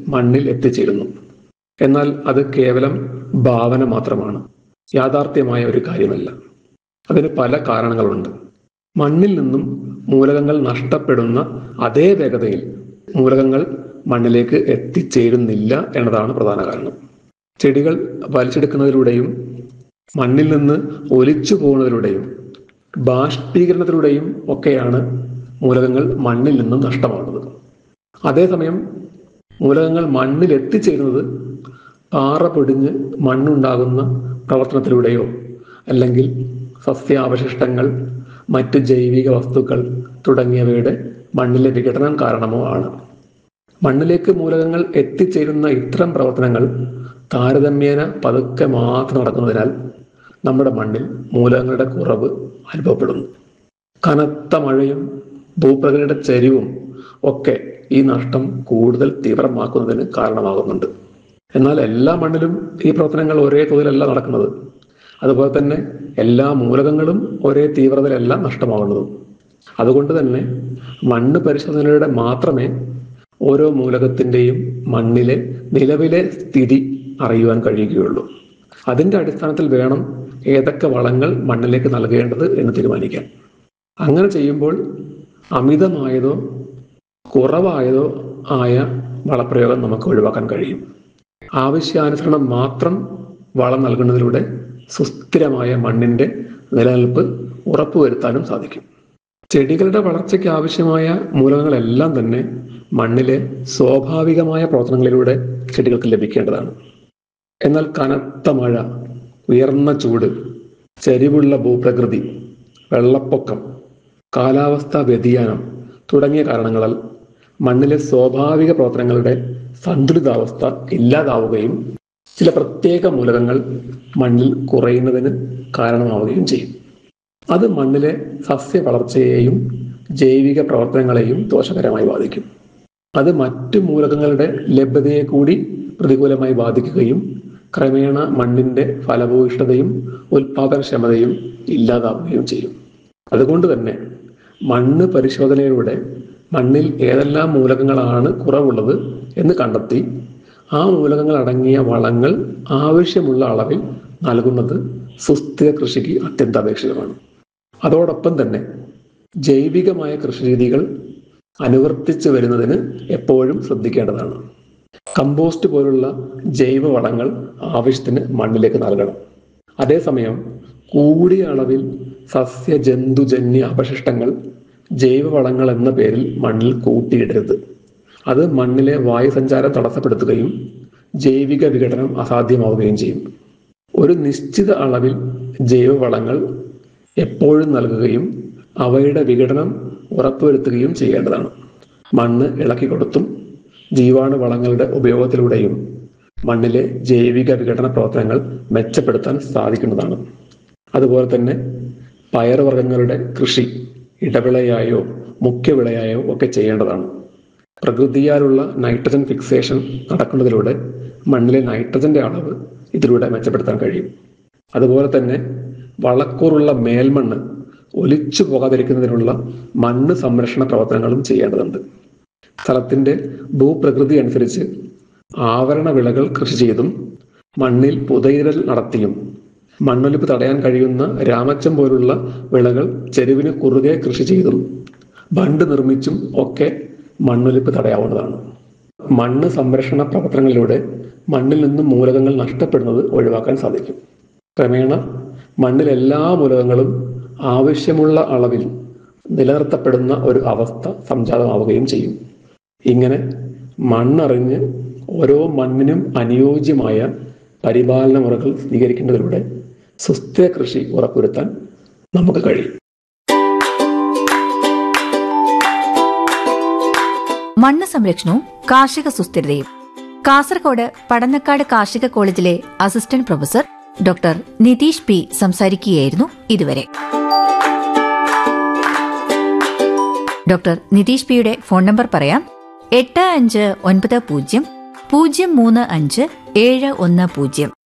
മണ്ണിൽ എത്തിച്ചേരുന്നു എന്നാൽ അത് കേവലം ഭാവന മാത്രമാണ് യാഥാർത്ഥ്യമായ ഒരു കാര്യമല്ല അതിന് പല കാരണങ്ങളുണ്ട് മണ്ണിൽ നിന്നും മൂലകങ്ങൾ നഷ്ടപ്പെടുന്ന അതേ വേഗതയിൽ മൂലകങ്ങൾ മണ്ണിലേക്ക് എത്തിച്ചേരുന്നില്ല എന്നതാണ് പ്രധാന കാരണം ചെടികൾ വലിച്ചെടുക്കുന്നതിലൂടെയും മണ്ണിൽ നിന്ന് ഒലിച്ചു പോകുന്നതിലൂടെയും ബാഷ്പീകരണത്തിലൂടെയും ഒക്കെയാണ് മൂലകങ്ങൾ മണ്ണിൽ നിന്നും നഷ്ടമാകുന്നത് അതേസമയം മൂലകങ്ങൾ മണ്ണിൽ എത്തിച്ചേരുന്നത് പാറ പൊടിഞ്ഞ് മണ്ണുണ്ടാകുന്ന പ്രവർത്തനത്തിലൂടെയോ അല്ലെങ്കിൽ സസ്യാവശിഷ്ടങ്ങൾ മറ്റ് ജൈവിക വസ്തുക്കൾ തുടങ്ങിയവയുടെ മണ്ണിലെ വിഘടനം കാരണമോ ആണ് മണ്ണിലേക്ക് മൂലകങ്ങൾ എത്തിച്ചേരുന്ന ഇത്തരം പ്രവർത്തനങ്ങൾ താരതമ്യേന പതുക്കെ മാത്രം നടക്കുന്നതിനാൽ നമ്മുടെ മണ്ണിൽ മൂലകങ്ങളുടെ കുറവ് അനുഭവപ്പെടുന്നു കനത്ത മഴയും ഭൂപ്രകൃതിയുടെ ചരിവും ഒക്കെ ഈ നഷ്ടം കൂടുതൽ തീവ്രമാക്കുന്നതിന് കാരണമാകുന്നുണ്ട് എന്നാൽ എല്ലാ മണ്ണിലും ഈ പ്രവർത്തനങ്ങൾ ഒരേ തോതിലല്ല നടക്കുന്നത് അതുപോലെ തന്നെ എല്ലാ മൂലകങ്ങളും ഒരേ തീവ്രതയിലല്ല നഷ്ടമാകുന്നതും അതുകൊണ്ട് തന്നെ മണ്ണ് പരിശോധനയുടെ മാത്രമേ ഓരോ മൂലകത്തിന്റെയും മണ്ണിലെ നിലവിലെ സ്ഥിതി അറിയുവാൻ കഴിയുകയുള്ളൂ അതിന്റെ അടിസ്ഥാനത്തിൽ വേണം ഏതൊക്കെ വളങ്ങൾ മണ്ണിലേക്ക് നൽകേണ്ടത് എന്ന് തീരുമാനിക്കാൻ അങ്ങനെ ചെയ്യുമ്പോൾ അമിതമായതോ കുറവായതോ ആയ വളപ്രയോഗം നമുക്ക് ഒഴിവാക്കാൻ കഴിയും ആവശ്യാനുസരണം മാത്രം വളം നൽകുന്നതിലൂടെ സുസ്ഥിരമായ മണ്ണിന്റെ നിലനിൽപ്പ് ഉറപ്പുവരുത്താനും സാധിക്കും ചെടികളുടെ വളർച്ചയ്ക്ക് ആവശ്യമായ മൂലകങ്ങളെല്ലാം തന്നെ മണ്ണിലെ സ്വാഭാവികമായ പ്രവർത്തനങ്ങളിലൂടെ ചെടികൾക്ക് ലഭിക്കേണ്ടതാണ് എന്നാൽ കനത്ത മഴ ഉയർന്ന ചൂട് ചരിവുള്ള ഭൂപ്രകൃതി വെള്ളപ്പൊക്കം കാലാവസ്ഥാ വ്യതിയാനം തുടങ്ങിയ കാരണങ്ങളാൽ മണ്ണിലെ സ്വാഭാവിക പ്രവർത്തനങ്ങളുടെ സന്തുലിതാവസ്ഥ ഇല്ലാതാവുകയും ചില പ്രത്യേക മൂലകങ്ങൾ മണ്ണിൽ കുറയുന്നതിന് കാരണമാവുകയും ചെയ്യും അത് മണ്ണിലെ സസ്യ വളർച്ചയെയും ജൈവിക പ്രവർത്തനങ്ങളെയും ദോഷകരമായി ബാധിക്കും അത് മറ്റു മൂലകങ്ങളുടെ ലഭ്യതയെ കൂടി പ്രതികൂലമായി ബാധിക്കുകയും ക്രമേണ മണ്ണിന്റെ ഫലഭൂയിഷ്ഠതയും ഉൽപാദനക്ഷമതയും ഇല്ലാതാവുകയും ചെയ്യും അതുകൊണ്ട് തന്നെ മണ്ണ് പരിശോധനയിലൂടെ മണ്ണിൽ ഏതെല്ലാം മൂലകങ്ങളാണ് കുറവുള്ളത് എന്ന് കണ്ടെത്തി ആ മൂലകങ്ങൾ അടങ്ങിയ വളങ്ങൾ ആവശ്യമുള്ള അളവിൽ നൽകുന്നത് സുസ്ഥിര കൃഷിക്ക് അത്യന്താപേക്ഷിതമാണ് അതോടൊപ്പം തന്നെ ജൈവികമായ കൃഷിരീതികൾ അനുവർത്തിച്ചു വരുന്നതിന് എപ്പോഴും ശ്രദ്ധിക്കേണ്ടതാണ് കമ്പോസ്റ്റ് പോലുള്ള ജൈവ വളങ്ങൾ ആവശ്യത്തിന് മണ്ണിലേക്ക് നൽകണം അതേസമയം കൂടിയ അളവിൽ സസ്യ ജന്തുജന്യ അവശിഷ്ടങ്ങൾ ജൈവവളങ്ങൾ എന്ന പേരിൽ മണ്ണിൽ കൂട്ടിയിടരുത് അത് മണ്ണിലെ വായുസഞ്ചാരം തടസ്സപ്പെടുത്തുകയും ജൈവിക വിഘടനം അസാധ്യമാവുകയും ചെയ്യും ഒരു നിശ്ചിത അളവിൽ ജൈവവളങ്ങൾ എപ്പോഴും നൽകുകയും അവയുടെ വിഘടനം ഉറപ്പുവരുത്തുകയും ചെയ്യേണ്ടതാണ് മണ്ണ് ഇളക്കി കൊടുത്തും ജീവാണു വളങ്ങളുടെ ഉപയോഗത്തിലൂടെയും മണ്ണിലെ ജൈവിക വിഘടന പ്രവർത്തനങ്ങൾ മെച്ചപ്പെടുത്താൻ സാധിക്കുന്നതാണ് അതുപോലെ തന്നെ പയറുവർഗ്ഗങ്ങളുടെ കൃഷി ഇടവിളയായോ മുഖ്യവിളയായോ ഒക്കെ ചെയ്യേണ്ടതാണ് പ്രകൃതിയാലുള്ള നൈട്രജൻ ഫിക്സേഷൻ നടക്കുന്നതിലൂടെ മണ്ണിലെ നൈട്രജന്റെ അളവ് ഇതിലൂടെ മെച്ചപ്പെടുത്താൻ കഴിയും അതുപോലെ തന്നെ വളക്കൂറുള്ള മേൽമണ്ണ് ഒലിച്ചു പോകാതിരിക്കുന്നതിനുള്ള മണ്ണ് സംരക്ഷണ പ്രവർത്തനങ്ങളും ചെയ്യേണ്ടതുണ്ട് സ്ഥലത്തിന്റെ ഭൂപ്രകൃതി അനുസരിച്ച് ആവരണ വിളകൾ കൃഷി ചെയ്തും മണ്ണിൽ പുതയിരൽ നടത്തിയും മണ്ണൊലിപ്പ് തടയാൻ കഴിയുന്ന രാമച്ചം പോലുള്ള വിളകൾ ചെരുവിന് കുറുകെ കൃഷി ചെയ്തും ബണ്ട് നിർമ്മിച്ചും ഒക്കെ മണ്ണൊലിപ്പ് തടയാവുന്നതാണ് മണ്ണ് സംരക്ഷണ പ്രവർത്തനങ്ങളിലൂടെ മണ്ണിൽ നിന്നും മൂലകങ്ങൾ നഷ്ടപ്പെടുന്നത് ഒഴിവാക്കാൻ സാധിക്കും ക്രമേണ മണ്ണിൽ എല്ലാ മൂലകങ്ങളും ആവശ്യമുള്ള അളവിൽ നിലനിർത്തപ്പെടുന്ന ഒരു അവസ്ഥ സംജാതമാവുകയും ചെയ്യും ഇങ്ങനെ മണ്ണറിഞ്ഞ് ഓരോ മണ്ണിനും അനുയോജ്യമായ പരിപാലന മുറകൾ സ്വീകരിക്കേണ്ടതിലൂടെ സുസ്ഥിര കൃഷി ഉറപ്പുവരുത്താൻ നമുക്ക് കഴിയും മണ്ണ് സംരക്ഷണവും കാർഷിക സുസ്ഥിരതയും കാസർഗോഡ് പടന്നക്കാട് കാർഷിക കോളേജിലെ assistant professor doctor Nitheesh P സംസാരിക്കുകയായിരുന്നു ഇതുവരെ ഡോക്ടർ നിതീഷ് പിയുടെ ഫോൺ നമ്പർ പറയാം എട്ട് അഞ്ച് ഒൻപത് പൂജ്യം പൂജ്യം മൂന്ന് അഞ്ച് ഏഴ് ഒന്ന് പൂജ്യം